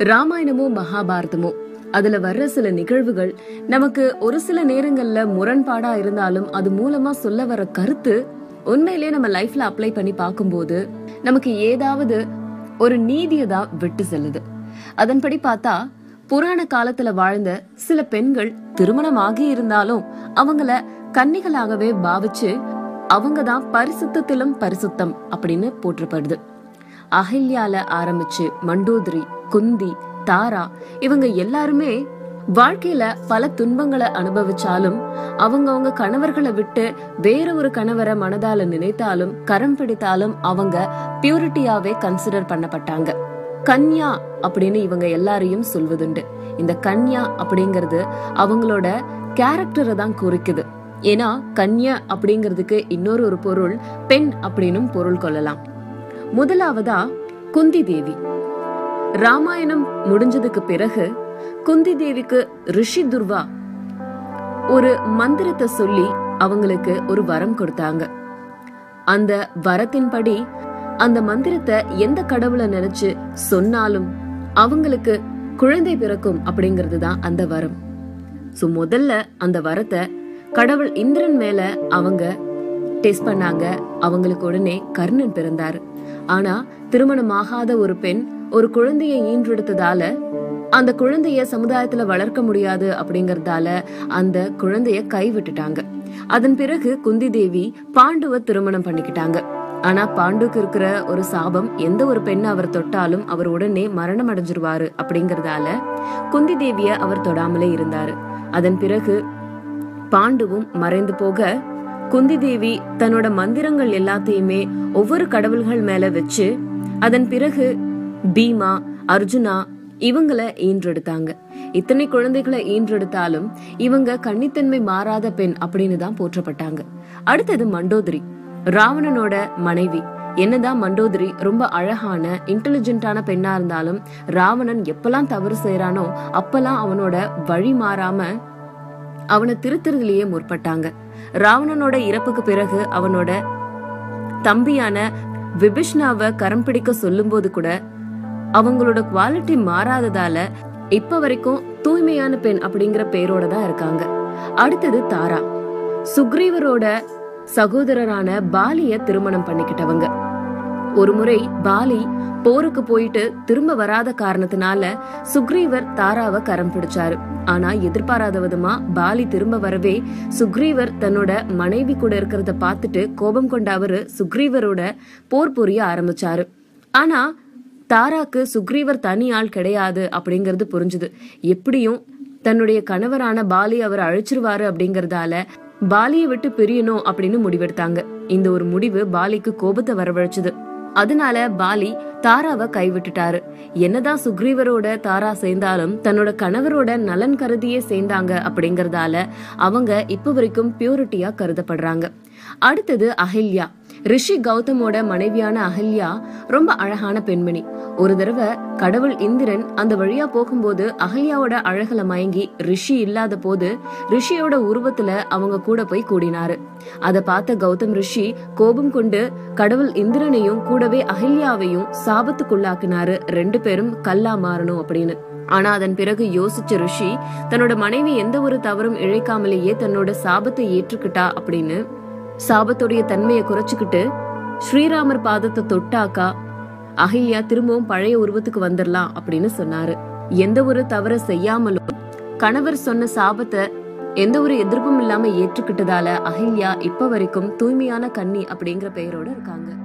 ராமாயணமோ மகாபாரதமோ அதுல வர்ற சில நிகழ்வுகள் நமக்கு ஒரு சில நேரங்கள்ல முரண்பாடா இருந்தாலும் அது மூலமா சொல்ல வர கருத்து உண்மையிலேயே நம்ம லைஃப்ல அப்ளை பண்ணி பார்க்கும்போது நமக்கு ஏதாவது ஒரு நீதியை தான் விட்டு செல்லுது அதன்படி பார்த்தா புராண காலத்துல வாழ்ந்த சில பெண்கள் திருமணம் ஆகி இருந்தாலும் அவங்கள கன்னிகளாகவே பாவிச்சு அவங்க தான் பரிசுத்தத்திலும் பரிசுத்தம் அப்படின்னு போற்றப்படுது அஹல்யால ஆரம்பிச்சு மண்டோதரி குந்தி தாரா இவங்க எல்லாருமே வாழ்க்கையில பல துன்பங்களை அனுபவிச்சாலும் அவங்கவங்க கணவர்களை விட்டு வேற ஒரு கணவரை மனதால நினைத்தாலும் கரம் பிடித்தாலும் அவங்க பியூரிட்டியாவே கன்சிடர் பண்ணப்பட்டாங்க கன்யா அப்படின்னு இவங்க எல்லாரையும் சொல்வதுண்டு இந்த கன்யா அப்படிங்கிறது அவங்களோட கேரக்டரை தான் குறிக்குது ஏன்னா கன்யா அப்படிங்கிறதுக்கு இன்னொரு ஒரு பொருள் பெண் அப்படின்னும் பொருள் கொள்ளலாம் முதலாவதா குந்தி தேவி ராமாயணம் முடிஞ்சதுக்கு பிறகு குந்தி தேவிக்கு ரிஷி துர்வா ஒரு மந்திரத்தை சொல்லி அவங்களுக்கு ஒரு வரம் கொடுத்தாங்க அந்த வரத்தின்படி அந்த மந்திரத்தை எந்த கடவுளை நினைச்சு சொன்னாலும் அவங்களுக்கு குழந்தை பிறக்கும் அப்படிங்கிறது தான் அந்த வரம் சோ முதல்ல அந்த வரத்தை கடவுள் இந்திரன் மேல அவங்க டெஸ்ட் பண்ணாங்க அவங்களுக்கு உடனே கர்ணன் பிறந்தாரு ஆனா திருமணமாகாத ஒரு பெண் ஒரு குழந்தையை ஈன்றெடுத்ததால அந்த குழந்தைய சமுதாயத்துல வளர்க்க முடியாது அப்படிங்கறதால அந்த குழந்தைய கைவிட்டுட்டாங்க அதன் பிறகு குந்தி தேவி பாண்டுவ திருமணம் பண்ணிக்கிட்டாங்க ஆனா பாண்டுக்கு இருக்கிற ஒரு சாபம் எந்த ஒரு பெண்ணை அவர் தொட்டாலும் அவர் உடனே மரணம் அடைஞ்சிருவாரு அப்படிங்கறதால குந்தி தேவிய அவர் தொடாமலே இருந்தாரு அதன் பிறகு பாண்டுவும் மறைந்து போக குந்தி தேவி தன்னோட மந்திரங்கள் எல்லாத்தையுமே ஒவ்வொரு கடவுள்கள் மேல வச்சு அதன் பிறகு பீமா அர்ஜுனா இவங்களை ஈன்றெடுத்தாங்க இத்தனை குழந்தைகளை ஈன்றெடுத்தாலும் இவங்க கன்னித்தன்மை மாறாத பெண் அப்படின்னு தான் போற்றப்பட்டாங்க அடுத்தது மண்டோதரி ராவணனோட மனைவி என்னதான் மண்டோதரி ரொம்ப அழகான இன்டெலிஜென்ட்டான பெண்ணா இருந்தாலும் ராவணன் எப்பெல்லாம் தவறு செய்யறானோ அப்பெல்லாம் அவனோட வழி மாறாம அவனை திருத்துறதுலயே முற்பட்டாங்க ராவணனோட இறப்புக்கு பிறகு அவனோட தம்பியான விபிஷ்ணாவை கரம் பிடிக்க சொல்லும்போது கூட அவங்களோட குவாலிட்டி மாறாததால இப்ப வரைக்கும் தூய்மையான பெண் அப்படிங்கிற பேரோட தான் இருக்காங்க அடுத்தது தாரா சுக்ரீவரோட சகோதரரான பாலிய திருமணம் பண்ணிக்கிட்டவங்க ஒரு முறை பாலி போருக்கு போயிட்டு திரும்ப வராத காரணத்தினால சுக்ரீவர் தாராவை கரம் பிடிச்சாரு ஆனா எதிர்பாராத விதமா பாலி திரும்ப வரவே சுக்ரீவர் தன்னோட மனைவி கூட இருக்கிறத பார்த்துட்டு கோபம் கொண்ட அவரு சுக்ரீவரோட போர் புரிய ஆரம்பிச்சாரு ஆனா தாராக்கு சுக்ரீவர் தனி ஆள் கிடையாது அப்படிங்கறது புரிஞ்சுது எப்படியும் தன்னுடைய கணவரான பாலி அவர் அழிச்சிருவாரு அப்படிங்கறதால பாலியை விட்டு பிரியணும் அப்படின்னு முடிவெடுத்தாங்க இந்த ஒரு முடிவு பாலிக்கு கோபத்தை வரவழைச்சது அதனால பாலி தாராவை கைவிட்டுட்டாரு என்னதான் சுக்ரீவரோட தாரா சேர்ந்தாலும் தன்னோட கணவரோட நலன் கருதியே சேர்ந்தாங்க அப்படிங்கறதால அவங்க இப்ப வரைக்கும் பியூரிட்டியா கருதப்படுறாங்க அடுத்தது அஹல்யா ரிஷி கௌதமோட மனைவியான அஹல்யா ரொம்ப அழகான பெண்மணி ஒரு தடவை கடவுள் இந்திரன் அந்த வழியா போகும்போது அகல்யாவோட அழகுல மயங்கி ரிஷி இல்லாத போது ரிஷியோட உருவத்துல அவங்க கூட போய் கூடினாரு அத பார்த்த கௌதம் ரிஷி கோபம் கொண்டு கடவுள் இந்திரனையும் கூடவே அகல்யாவையும் சாபத்துக்குள்ளாக்குனாரு ரெண்டு பேரும் கல்லா மாறணும் அப்படின்னு ஆனா அதன் பிறகு யோசிச்ச ரிஷி தன்னோட மனைவி எந்த ஒரு தவறும் இழைக்காமலேயே தன்னோட சாபத்தை ஏற்றுக்கிட்டா அப்படின்னு சாபத்துடைய தன்மையை குறைச்சுக்கிட்டு ஸ்ரீராமர் பாதத்தை தொட்டாக்கா அகில்யா திரும்பவும் பழைய உருவத்துக்கு வந்துடலாம் அப்படின்னு சொன்னாரு எந்த ஒரு தவற செய்யாமலும் கணவர் சொன்ன சாபத்தை எந்த ஒரு எதிர்ப்பும் இல்லாம ஏற்றுக்கிட்டதால அகில்யா இப்ப வரைக்கும் தூய்மையான கன்னி அப்படிங்கிற பெயரோட இருக்காங்க